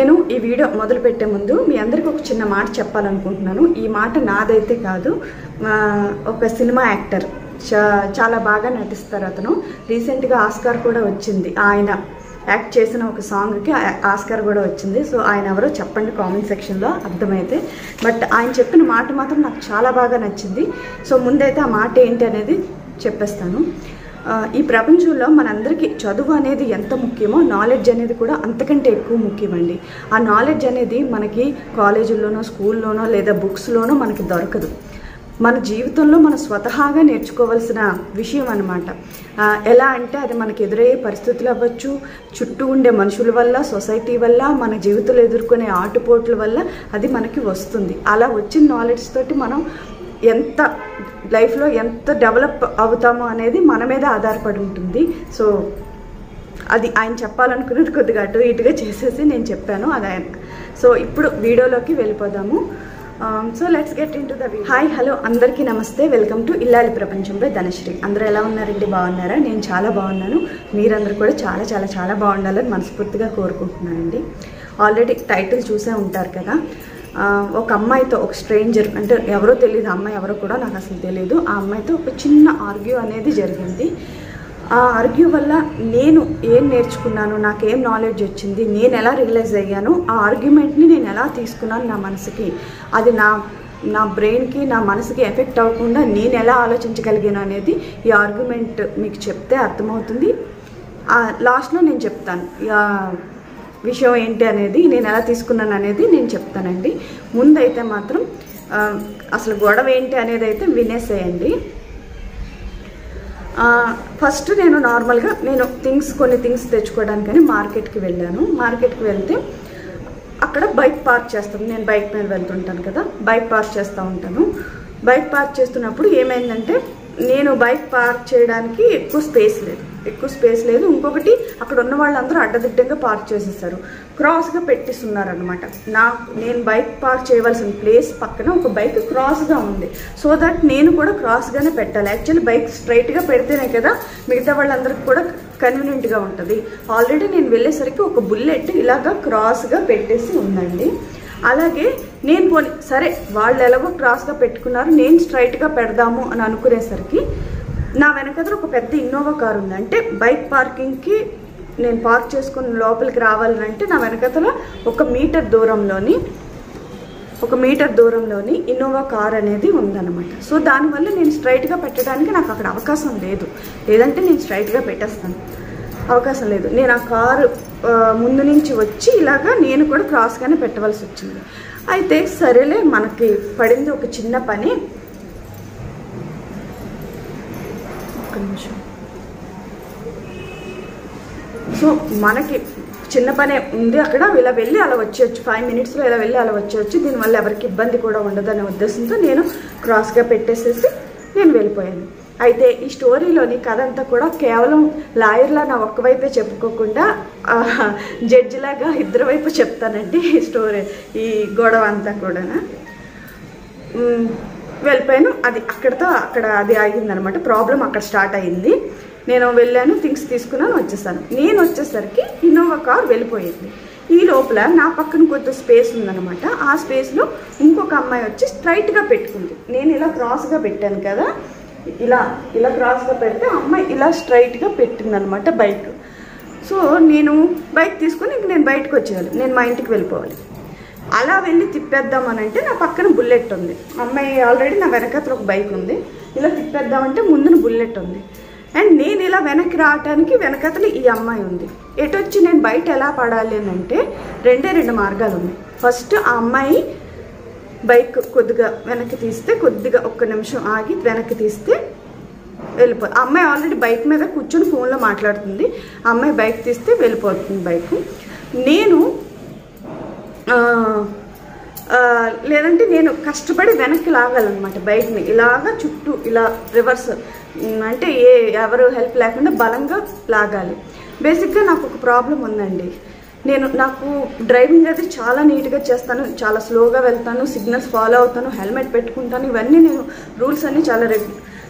నేను ఈ వీడియో మొదలు పెట్టే ముందు మీ అందరికి ఒక చిన్న మాట చెప్పాలనుకుంటున్నాను ఈ మాట నాదైతే కాదు ఆ, ఒక సినిమా యాక్టర్ చా- చాలా బాగా నటిస్తారు అతను రీసెంట్గా ఆస్కార్ కూడా వచ్చింది ఆయన యాక్ట్ చేసిన ఒక సాంగ్కి ఆ- ఆస్కార్ కూడా వచ్చింది సో ఆయన ఎవరో చెప్పండి కామెంట్ సెక్షన్లో అర్థమైతే బట్ ఆయన చెప్పిన మాట మాత్రం నాకు చాలా బాగా నచ్చింది సో ముందైతే ఆ మాట ఏంటి అనేది చెప్పేస్తాను ఆ, ఈ ప్రపంచంలో మనందరికీ చదువు అనేది ఎంత ముఖ్యమో నాలెడ్జ్ అనేది కూడా అంతకంటే ఎక్కువ ముఖ్యమండి ఆ నాలెడ్జ్ అనేది మనకి కాలేజీల్లోనో స్కూల్లోనో లేదా బుక్స్లోనో మనకి దొరకదు మన జీవితంలో మనం స్వతహాగా నేర్చుకోవాల్సిన విషయం అనమాట ఎలా అంటే అది మనకి ఎదురయ్యే పరిస్థితులు అవ్వచ్చు చుట్టూ ఉండే మనుషుల వల్ల సొసైటీ వల్ల మన జీవితంలో ఎదుర్కొనే ఆటుపోట్ల వల్ల అది మనకి వస్తుంది అలా వచ్చిన నాలెడ్జ్ తోటి మనం ఎంత లైఫ్లో ఎంత డెవలప్ అవుతామో అనేది మన మీద ఆధారపడి ఉంటుంది సో అది ఆయన చెప్పాలనుకున్నది కొద్దిగా అటు ఇటుగా చేసేసి నేను చెప్పాను అది ఆయన సో ఇప్పుడు వీడియోలోకి వెళ్ళిపోదాము so let's get into the hi hello అందరికీ నమస్తే వెల్కమ్ టు ఇల్లాలి ప్రపంచంపై ధనశ్రీ అందరూ ఎలా ఉన్నారండి బాగున్నారా నేను చాలా బాగున్నాను మీరందరూ కూడా చాలా చాలా చాలా బాగుండాలని మనస్ఫూర్తిగా కోరుకుంటున్నానండి ఆల్రెడీ టైటిల్ చూసే ఉంటారు కదా ఆ, ఒక అమ్మాయితో ఒక స్ట్రేంజర్ అంటే ఎవరో తెలియదు ఆ అమ్మాయి ఎవరో కూడా నాకు అసలు తెలియదు ఆ అమ్మాయితో ఒక చిన్న ఆర్గ్యూ అనేది జరిగింది ఆ ఆర్గ్యూ వల్ల నేను ఏం నేర్చుకున్నాను నాకేం నాలెడ్జ్ వచ్చింది నేను ఎలా రియలైజ్ అయ్యాను ఆ ఆర్గ్యుమెంట్ని నేను ఎలా తీసుకున్నాను నా మనసుకి అది నా నా బ్రెయిన్కి నా మనసుకి ఎఫెక్ట్ అవ్వకుండా నేను ఎలా ఆలోచించగలిగాను అనేది ఈ ఆర్గ్యుమెంట్ మీకు చెప్తే అర్థమవుతుంది లాస్ట్లో నేను చెప్తాను ఆ విషయం ఏంటి అనేది నేను ఎలా తీసుకున్నాను అనేది నేను చెప్తానండి ముందైతే మాత్రం ఆ, అసలు గొడవ ఏంటి అనేది అయితే వినేసేయండి ఆ, ఫస్ట్ నేను నార్మల్గా నేను థింగ్స్ కొన్ని థింగ్స్ తెచ్చుకోవడానికని మార్కెట్కి వెళ్ళాను మార్కెట్కి వెళ్తే అక్కడ బైక్ పార్క్ చేస్తాను నేను బైక్ మీద వెళ్తుంటాను కదా బైక్ పార్క్ చేస్తూ ఉంటాను బైక్ పార్క్ చేస్తున్నప్పుడు ఏమైందంటే నేను బైక్ పార్క్ చేయడానికి ఎక్కువ స్పేస్ లేదు ఎక్కువ స్పేస్ లేదు ఇంకొకటి అక్కడ ఉన్న వాళ్ళందరూ అడ్డదిడ్డంగా పార్క్ చేసేసారు క్రాస్గా పెట్టిస్తున్నారనమాట నా నేను బైక్ పార్క్ చేయవలసిన ప్లేస్ పక్కన ఒక బైక్ క్రాస్గా ఉంది సో దట్ నేను కూడా క్రాస్గానే పెట్టాలి యాక్చువల్లీ బైక్ స్ట్రైట్గా పెడితేనే కదా మిగతా వాళ్ళందరికీ కూడా కన్వీనియంట్గా ఉంటుంది ఆల్రెడీ నేను వెళ్ళేసరికి ఒక బుల్లెట్ ఇలాగా క్రాస్గా పెట్టేసి ఉందండి అలాగే నేను పోనీ సరే వాళ్ళు ఎలాగో క్రాస్గా పెట్టుకున్నారు నేను స్ట్రైట్గా పెడదాము అని అనుకునేసరికి నా వెనకదర ఒక పెద్ద ఇన్నోవా కార్ ఉంది అంటే బైక్ పార్కింగ్కి నేను పార్క్ చేసుకుని లోపలికి రావాలంటే నా వెనకతల ఒక మీటర్ దూరంలోని ఒక మీటర్ దూరంలోని ఇన్నోవా కార్ అనేది ఉందన్నమాట సో దానివల్ల నేను స్ట్రైట్గా పెట్టడానికి నాకు అక్కడ అవకాశం లేదు లేదంటే నేను స్ట్రైట్గా పెట్టేస్తాను అవకాశం లేదు నేను ఆ కారు ఆ, ముందు నుంచి వచ్చి ఇలాగా నేను కూడా క్రాస్గానే పెట్టవలసి వచ్చింది అయితే సరేలే మనకి పడింది ఒక చిన్న పని ఒక్క నిమిషం సో మనకి చిన్న పనే ఉంది అక్కడ ఇలా వెళ్ళి అలా వచ్చేయచ్చు ఫైవ్ మినిట్స్లో ఇలా వెళ్ళి అలా వచ్చేయచ్చు దీనివల్ల ఎవరికి ఇబ్బంది కూడా ఉండదనే ఉద్దేశంతో నేను క్రాస్గా పెట్టేసేసి నేను వెళ్ళిపోయాను అయితే ఈ స్టోరీలోని కథ అంతా కూడా కేవలం లాయర్లా నా ఒక్క వైపే చెప్పుకోకుండా ఆ, జడ్జిలాగా ఇద్దరు వైపు చెప్తానండి ఈ స్టోరీ ఈ గొడవ అంతా కూడా మ్, వెళ్ళిపోయాను అది అక్కడితో అక్కడ అది ఆగిందనమాట ప్రాబ్లం అక్కడ స్టార్ట్ అయింది నేను వెళ్ళాను థింగ్స్ తీసుకున్నాను వచ్చేసాను నేను వచ్చేసరికి ఇన్నోవా కార్ వెళ్ళిపోయింది ఈ లోపల నా పక్కన కొద్ది స్పేస్ ఉందన్నమాట ఆ స్పేస్లో ఇంకొక అమ్మాయి వచ్చి స్ట్రైట్గా పెట్టుకుంది నేను ఇలా క్రాస్గా పెట్టాను కదా ఇలా ఇలా క్రాస్గా పెడితే ఆ అమ్మాయి ఇలా స్ట్రైట్గా పెట్టిందనమాట బైక్ సో నేను బైక్ తీసుకొని ఇంక నేను బయటకు వచ్చేయాలి నేను మా ఇంటికి వెళ్ళిపోవాలి అలా వెళ్ళి తిప్పేద్దామనంటే నా పక్కన బుల్లెట్ ఉంది అమ్మాయి ఆల్రెడీ నా వెనకత్ర ఒక బైక్ ఉంది ఇలా తిప్పేద్దామంటే ముందున బుల్లెట్ ఉంది అండ్ నేను ఇలా వెనక్కి రావడానికి వెనకతలు ఈ అమ్మాయి ఉంది ఎటు వచ్చి నేను బయట ఎలా పడాలి అని అంటే రెండే రెండు మార్గాలు ఉన్నాయి ఫస్ట్ ఆ అమ్మాయి బైక్ కొద్దిగా వెనక్కి తీస్తే కొద్దిగా ఒక్క నిమిషం ఆగి వెనక్కి తీస్తే వెళ్ళిపో ఆ అమ్మాయి ఆల్రెడీ బైక్ మీద కూర్చొని ఫోన్లో మాట్లాడుతుంది ఆ అమ్మాయి బైక్ తీస్తే వెళ్ళిపోతుంది బైక్ నేను ఆ, ఆ, లేదంటే నేను కష్టపడి వెనక్కి లాగాలన్నమాట బైక్ని ఇలాగా చుట్టూ ఇలా రివర్స్ ఉమ్, అంటే ఏ ఎవరు హెల్ప్ లేకుండా బలంగా లాగాలి బేసిక్గా నాకు ఒక ప్రాబ్లం ఉందండి నేను నాకు డ్రైవింగ్ అది చాలా నీట్గా చేస్తాను చాలా స్లోగా వెళ్తాను సిగ్నల్స్ ఫాలో అవుతాను హెల్మెట్ పెట్టుకుంటాను ఇవన్నీ నేను రూల్స్ అన్నీ చాలా రెగ్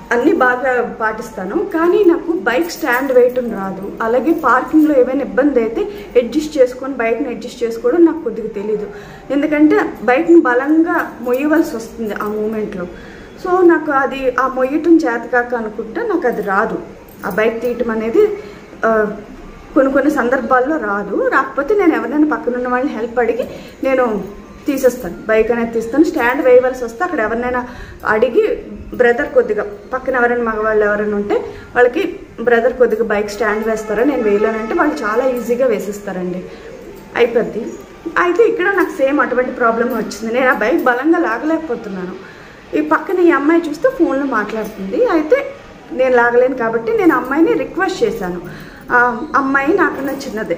అన్నీ బాగా పాటిస్తాను కానీ నాకు బైక్ స్టాండ్ వేయటం రాదు అలాగే పార్కింగ్లో ఏమైనా ఇబ్బంది అయితే అడ్జస్ట్ చేసుకొని బైక్ని అడ్జస్ట్ చేసుకోవడం నాకు కొద్దిగా తెలీదు ఎందుకంటే బైక్ని బలంగా మొయ్యవలసి వస్తుంది ఆ మూమెంట్లో సో నాకు అది ఆ మొయ్యటం చేతకాక అనుకుంటే నాకు అది రాదు ఆ బైక్ తీయటం అనేది ఆ, కొన్ని కొన్ని సందర్భాల్లో రాదు రాకపోతే నేను ఎవరైనా పక్కన ఉన్న వాళ్ళని హెల్ప్ అడిగి నేను తీసేస్తాను బైక్ అనేది తీస్తాను స్టాండ్ వేయవలసి వస్తే అక్కడ ఎవరినైనా అడిగి బ్రదర్ కొద్దిగా పక్కన ఎవరైనా మగవాళ్ళు ఎవరైనా ఉంటే వాళ్ళకి బ్రదర్ కొద్దిగా బైక్ స్టాండ్ వేస్తారా నేను వేయలేనంటే వాళ్ళు చాలా ఈజీగా వేసిస్తారండి అయిపోద్ది అయితే ఇక్కడ నాకు సేమ్ అటువంటి ప్రాబ్లం వచ్చింది నేను ఆ బైక్ బలంగా లాగలేకపోతున్నాను ఈ పక్కన ఈ అమ్మాయి చూస్తే ఫోన్లో మాట్లాడుతుంది అయితే నేను లాగలేను కాబట్టి నేను అమ్మాయిని రిక్వెస్ట్ చేశాను ఆ అమ్మాయి నాకన్నా చిన్నదే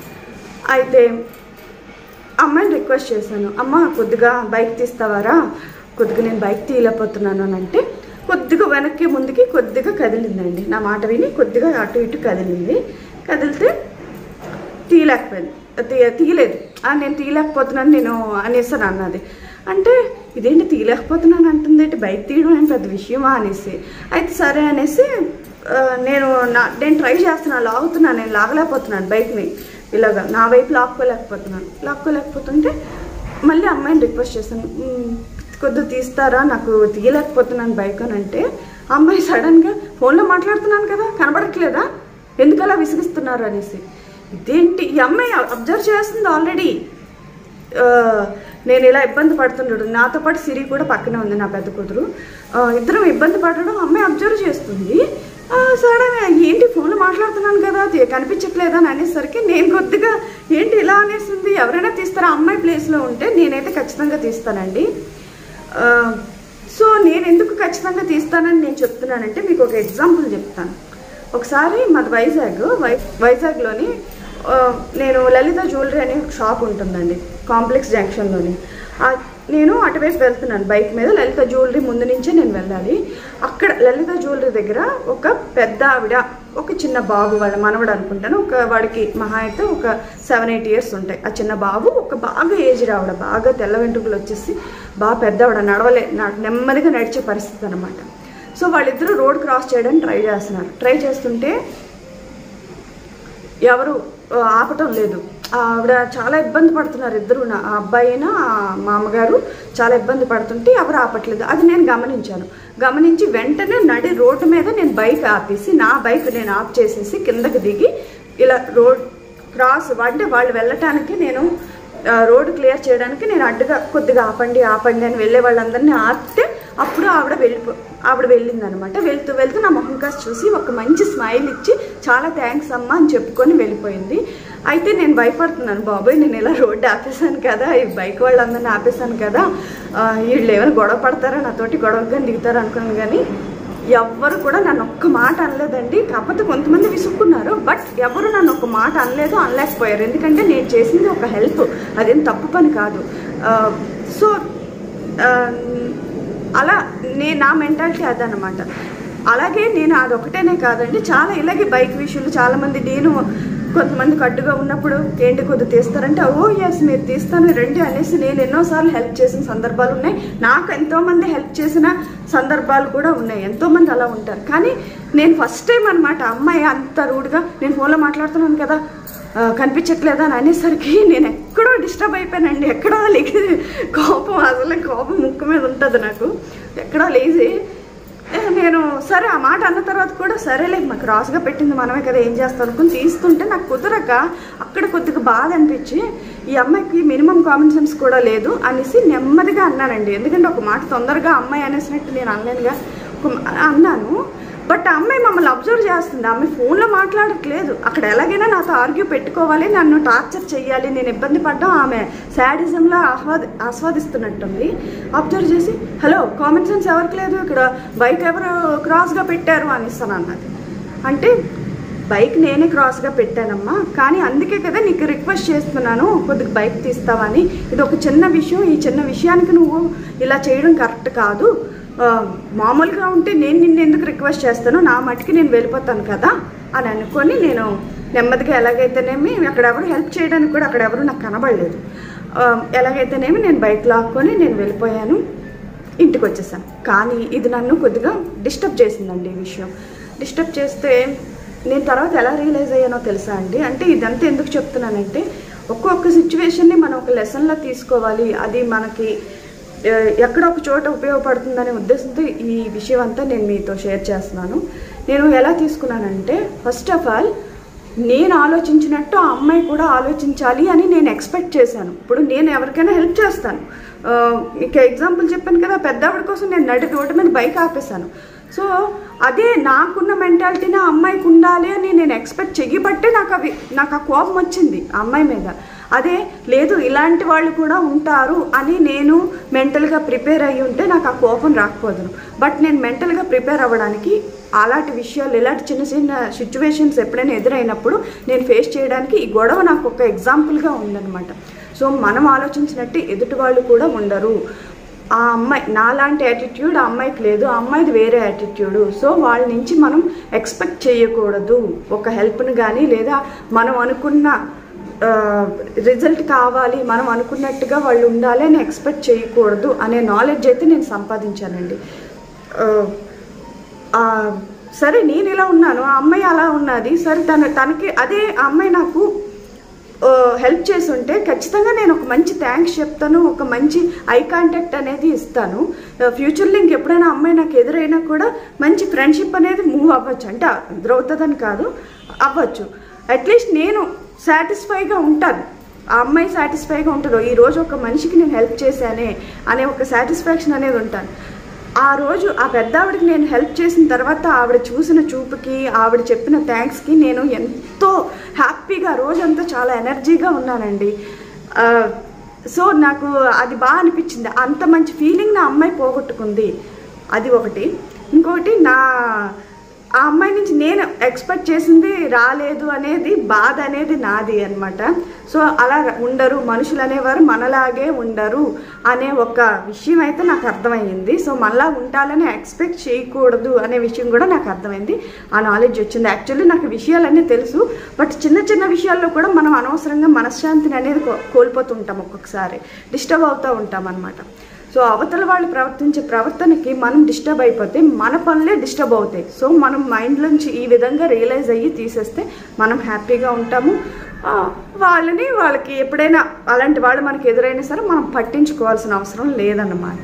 అయితే అమ్మాయిని రిక్వెస్ట్ చేశాను అమ్మ కొద్దిగా బైక్ తీస్తావారా కొద్దిగా నేను బైక్ తీయలేకపోతున్నాను అని అంటే కొద్దిగా వెనక్కి ముందుకి కొద్దిగా కదిలిందండి నా మాట విని కొద్దిగా అటు ఇటు కదిలింది కదిలితే తీయలేకపోయింది తీ- తీయలేదు ఆ, నేను తీయలేకపోతున్నాను నేను అనేసాను అన్నది అంటే ఇదేంటి తీయలేకపోతున్నాను అంటుంది ఏంటి బైక్ తీయడం ఏం పెద్ద విషయమా అనేసి అయితే సరే అనేసి ఆ, నేను నా నేను ట్రై చేస్తున్నాను లాగుతున్నాను నేను లాగలేకపోతున్నాను బైక్ని ఇలాగా నా వైపు లాక్కోలేకపోతున్నాను లాక్కోలేకపోతుంటే మళ్ళీ అమ్మాయిని రిక్వెస్ట్ చేశాను "మ్, కొద్దిగా తీస్తారా నాకు తీయలేకపోతున్నాను బైక్ అని అంటే ఆ అమ్మాయి సడన్గా ఫోన్లో మాట్లాడుతున్నాను కదా కనబడట్లేదా ఎందుకు అలా విసిగిస్తున్నారు అనేసి ఇదేంటి ఈ అమ్మాయి అబ్జర్వ్ చేస్తుంది ఆల్రెడీ ఆ, నేను ఇలా ఇబ్బంది పడుతున్నాడు నాతో పాటు సిరి కూడా పక్కనే ఉంది నా పెద్ద కూతురు ఆ, ఇద్దరం ఇబ్బంది పడడం అమ్మాయి అబ్జర్వ్ చేస్తుంది సడన్ ఏంటి ఫోన్లో మాట్లాడుతున్నాను కదా అది కనిపించట్లేదా అని అనేసరికి నేను కొద్దిగా ఏంటి ఇలా అనేసింది ఎవరైనా తీస్తారా అమ్మాయి ప్లేస్లో ఉంటే నేనైతే ఖచ్చితంగా తీస్తానండి ఆ, సో నేను ఎందుకు ఖచ్చితంగా తీస్తానని నేను చెప్తున్నానంటే మీకు ఒక ఎగ్జాంపుల్ చెప్తాను ఒకసారి మాది వైజాగ్ వై వైజాగ్లోని ఆ, నేను లలిత జ్యువెలరీ అనే ఒక షాప్ ఉంటుందండి కాంప్లెక్స్ జంక్షన్లోని ఆ, నేను అటువైపు వెళ్తున్నాను బైక్ మీద లలిత జ్యువెలరీ ముందు నుంచే నేను వెళ్ళాలి అక్కడ లలిత జ్యువెలరీ దగ్గర ఒక పెద్ద ఆవిడ ఒక చిన్న బాబు వాళ్ళ మనవడు అనుకుంటాను ఒక వాడికి మహా అయితే ఒక సెవెన్ ఎయిట్ ఇయర్స్ ఉంటాయి ఆ చిన్న బాబు ఒక బాగా ఏజ్ రావడ బాగా తెల్ల వెంట్రుకలు వచ్చేసి బాగా పెద్దవాడ నడవలే నా- నెమ్మదిగా నడిచే పరిస్థితి అనమాట సో వాళ్ళిద్దరూ రోడ్ క్రాస్ చేయడానికి ట్రై చేస్తున్నారు ట్రై చేస్తుంటే ఎవరు ఆ, ఆపటం లేదు ఆవిడ చాలా ఇబ్బంది పడుతున్నారు ఇద్దరు ఆ అబ్బాయి అయినా ఆ మామగారు చాలా ఇబ్బంది పడుతుంటే ఎవరు ఆపట్లేదు అది నేను గమనించాను గమనించి వెంటనే నడి రోడ్డు మీద నేను బైక్ ఆపేసి నా బైక్ నేను ఆఫ్ చేసేసి కిందకి దిగి ఇలా రోడ్ క్రాస్ అంటే వాళ్ళు వెళ్ళటానికి నేను ఆ, రోడ్డు క్లియర్ చేయడానికి నేను అడ్డుగా కొద్దిగా ఆపండి ఆపండి అని వెళ్ళే వాళ్ళందరినీ ఆపితే అప్పుడు ఆవిడ వెళ్ళిపో ఆవిడ వెళ్ళింది అనమాట వెళ్తూ వెళ్తూ నా మొహం కాసి చూసి ఒక మంచి స్మైల్ ఇచ్చి చాలా థ్యాంక్స్ అమ్మా అని చెప్పుకొని వెళ్ళిపోయింది అయితే నేను భయపడుతున్నాను బాబాయ్ నేను ఇలా రోడ్డు ఆపేశాను కదా ఈ బైక్ వాళ్ళందరినీ ఆపేశాను కదా ఆ, వీళ్ళు ఏమైనా గొడవ పడతారా నాతోటి గొడవగా దిగుతారు అనుకున్నాను కానీ ఎవ్వరు కూడా నన్ను ఒక్క మాట అనలేదండి కాకపోతే కొంతమంది విసుక్కున్నారు బట్ ఎవరు నన్ను ఒక మాట అనలేదు అనలేకపోయారు ఎందుకంటే నేను చేసింది ఒక హెల్ప్ అదేం తప్పు పని కాదు సో అలా నేను నా మెంటాలిటీ అదనమాట అలాగే నేను అదొకటేనే కాదండి చాలా ఇలాగే బైక్ విషయంలో చాలామంది నేను కొంతమందికి అడ్డుగా ఉన్నప్పుడు ఏంటి కొద్ది తీస్తారంటే ఓ ఎస్ మీరు తీస్తాను రండి అనేసి నేను ఎన్నోసార్లు హెల్ప్ చేసిన సందర్భాలు ఉన్నాయి నాకు ఎంతోమంది హెల్ప్ చేసిన సందర్భాలు కూడా ఉన్నాయి ఎంతోమంది అలా ఉంటారు కానీ నేను ఫస్ట్ టైం అనమాట అమ్మాయి అంత రూడ్గా నేను ఫోన్లో మాట్లాడుతున్నాను కదా ఆ, కనిపించట్లేదా అని అనేసరికి నేను ఎక్కడో డిస్టర్బ్ అయిపోయానండి ఎక్కడో లేచి కోపం అసలు కోపం ముక్కు మీద ఉంటుంది నాకు ఎక్కడో లేచి ఏ, నేను సరే ఆ మాట అన్న తర్వాత కూడా సరేలే మాకు క్రాస్గా పెట్టింది మనమే కదా ఏం చేస్తాం అనుకుని తీస్తుంటే నాకు కుదరక అక్కడ కొద్దిగా బాధ అనిపించి ఈ అమ్మాయికి మినిమం కామన్ సెన్స్ కూడా లేదు అనేసి నెమ్మదిగా అన్నానండి ఎందుకంటే ఒక మాట తొందరగా అమ్మాయి అనేసినట్టు నేను అనలేనుగా ఒక మా- అన్నాను బట్ ఆ అమ్మాయి మమ్మల్ని అబ్జర్వ్ చేస్తుంది ఆ అమ్మాయి ఫోన్లో మాట్లాడట్లేదు అక్కడ ఎలాగైనా నాతో ఆర్గ్యూ పెట్టుకోవాలి నన్ను టార్చర్ చెయ్యాలి నేను ఇబ్బంది పడ్డం ఆమె శాడిజంలో ఆహ్వాద ఆస్వాదిస్తున్నట్టుంది అబ్జర్వ్ చేసి హలో కామన్ సెన్స్ ఎవరికి లేదు ఇక్కడ బైక్ ఎవరు క్రాస్గా పెట్టారు అనేస్తాను అన్నది అంటే బైక్ నేనే క్రాస్గా పెట్టానమ్మా కానీ అందుకే కదా నీకు రిక్వెస్ట్ చేస్తున్నాను కొద్దిగా బైక్ తీస్తావని ఇది ఒక చిన్న విషయం ఈ చిన్న విషయానికి నువ్వు ఇలా చేయడం కరెక్ట్ కాదు ఆ, మామూలుగా ఉంటే నేను నిన్ను ఎందుకు రిక్వెస్ట్ చేస్తాను నా మటుకి నేను వెళ్ళిపోతాను కదా అని అనుకొని నేను నెమ్మదిగా ఎలాగైతేనేమి అక్కడ ఎవరు హెల్ప్ చేయడానికి కూడా అక్కడ ఎవరు నాకు కనబడలేదు ఆ, ఎలాగైతేనేమి నేను బైక్ లాక్కొని నేను వెళ్ళిపోయాను ఇంటికి వచ్చేసాను కానీ ఇది నన్ను కొద్దిగా డిస్టర్బ్ చేసిందండి ఈ విషయం డిస్టర్బ్ చేస్తే నేను తర్వాత ఎలా రియలైజ్ అయ్యానో తెలుసా అండి అంటే ఇదంతా ఎందుకు చెప్తున్నానంటే ఒక్కొక్క సిచ్యువేషన్ని మనం ఒక లెసన్లా తీసుకోవాలి అది మనకి ఆ, ఎక్కడ ఒక చోట ఉపయోగపడుతుందనే ఉద్దేశంతో ఈ విషయం అంతా నేను మీతో షేర్ చేస్తున్నాను నేను ఎలా తీసుకున్నానంటే ఫస్ట్ ఆఫ్ ఆల్ నేను ఆలోచించినట్టు ఆ అమ్మాయి కూడా ఆలోచించాలి అని నేను ఎక్స్పెక్ట్ చేశాను ఇప్పుడు నేను ఎవరికైనా హెల్ప్ చేస్తాను ఆ, ఇక ఎగ్జాంపుల్ చెప్పాను కదా పెద్దవాడి కోసం నేను నడి రోడ్డు మీద బైక్ ఆపేశాను సో అదే నాకున్న మెంటాలిటీని ఆ అమ్మాయికి ఉండాలి అని నేను ఎక్స్పెక్ట్ చెయ్యబట్టే నాకు అవి నాకు ఆ కోపం వచ్చింది ఆ అమ్మాయి మీద అదే లేదు ఇలాంటి వాళ్ళు కూడా ఉంటారు అని నేను మెంటల్గా ప్రిపేర్ అయ్యి ఉంటే నాకు ఆ కోపం రాకపోదును బట్ నేను మెంటల్గా ప్రిపేర్ అవ్వడానికి అలాంటి విషయాలు ఇలాంటి చిన్న చిన్న సిచ్యువేషన్స్ ఎప్పుడైనా ఎదురైనప్పుడు నేను ఫేస్ చేయడానికి ఈ గొడవ నాకు ఒక ఎగ్జాంపుల్గా ఉందన్నమాట సో మనం ఆలోచించినట్టు ఎదుటి వాళ్ళు కూడా ఉండరు ఆ అమ్మాయి నాలాంటి యాటిట్యూడ్ ఆ అమ్మాయికి లేదు ఆ అమ్మాయిది వేరే యాటిట్యూడ్ సో వాళ్ళ నుంచి మనం ఎక్స్పెక్ట్ చేయకూడదు ఒక హెల్ప్ని కానీ లేదా మనం అనుకున్న రిజల్ట్ కావాలి మనం అనుకున్నట్టుగా వాళ్ళు ఉండాలి అని ఎక్స్పెక్ట్ చేయకూడదు అనే నాలెడ్జ్ అయితే నేను సంపాదించానండి ఆ, ఆ, సరే నేను ఇలా ఉన్నాను ఆ అమ్మాయి అలా ఉన్నది సరే తన తనకి అదే ఆ అమ్మాయి నాకు హెల్ప్ చేసి ఉంటే ఖచ్చితంగా నేను ఒక మంచి థ్యాంక్స్ చెప్తాను ఒక మంచి ఐ కాంటాక్ట్ అనేది ఇస్తాను ఫ్యూచర్లో ఇంకెప్పుడైనా అమ్మాయి నాకు ఎదురైనా కూడా మంచి ఫ్రెండ్షిప్ అనేది మూవ్ అవ్వచ్చు అంటే ఎదురవుతుందని కాదు అవ్వచ్చు అట్లీస్ట్ నేను సాటిస్ఫైగా ఉంటాను ఆ అమ్మాయి సాటిస్ఫైగా ఉంటుందో ఈ రోజు ఒక మనిషికి నేను హెల్ప్ చేశానే అనే ఒక సాటిస్ఫాక్షన్ అనేది ఉంటాను ఆ రోజు ఆ పెద్ద ఆవిడకి నేను హెల్ప్ చేసిన తర్వాత ఆవిడ చూసిన చూపుకి ఆవిడ చెప్పిన థ్యాంక్స్కి నేను ఎంతో హ్యాపీగా రోజంతా చాలా ఎనర్జీగా ఉన్నానండి ఆ, సో నాకు అది బాగా అనిపించింది అంత మంచి ఫీలింగ్ నా అమ్మాయి పోగొట్టుకుంది అది ఒకటి ఇంకొకటి నా ఆ అమ్మాయి నుంచి నేను ఎక్స్పెక్ట్ చేసింది రాలేదు అనేది బాధ అనేది నాది అన్నమాట సో అలా ఉండరు మనుషులు అనేవారు మనలాగే ఉండరు అనే ఒక విషయం అయితే నాకు అర్థమైంది సో మళ్ళా ఉండాలని ఎక్స్పెక్ట్ చేయకూడదు అనే విషయం కూడా నాకు అర్థమైంది ఆ నాలెడ్జ్ వచ్చింది యాక్చువల్లీ నాకు విషయాలన్నీ తెలుసు బట్ చిన్న చిన్న విషయాల్లో కూడా మనం అనవసరంగా మనశ్శాంతిని అనేది కో- కోల్పోతుంటాం ఒక్కొక్కసారి డిస్టర్బ్ అవుతూ ఉంటాం అనమాట సో అవతల వాళ్ళు ప్రవర్తించే ప్రవర్తనకి మనం డిస్టర్బ్ అయిపోతే మన పనులే డిస్టర్బ్ అవుతాయి సో మనం మైండ్లోంచి ఈ విధంగా రియలైజ్ అయ్యి తీసేస్తే మనం హ్యాపీగా ఉంటాము ఆ, వాళ్ళని వాళ్ళకి ఎప్పుడైనా అలాంటి వాళ్ళు మనకి ఎదురైనా సరే మనం పట్టించుకోవాల్సిన అవసరం లేదన్నమాట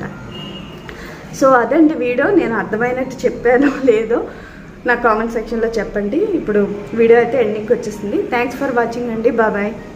సో అదండి వీడియో నేను అర్థమైనట్టు చెప్పానో లేదో నా కామెంట్ సెక్షన్లో చెప్పండి ఇప్పుడు వీడియో అయితే ఎండింగ్కి వచ్చేసింది థ్యాంక్స్ ఫర్ వాచింగ్ అండి బాబాయ్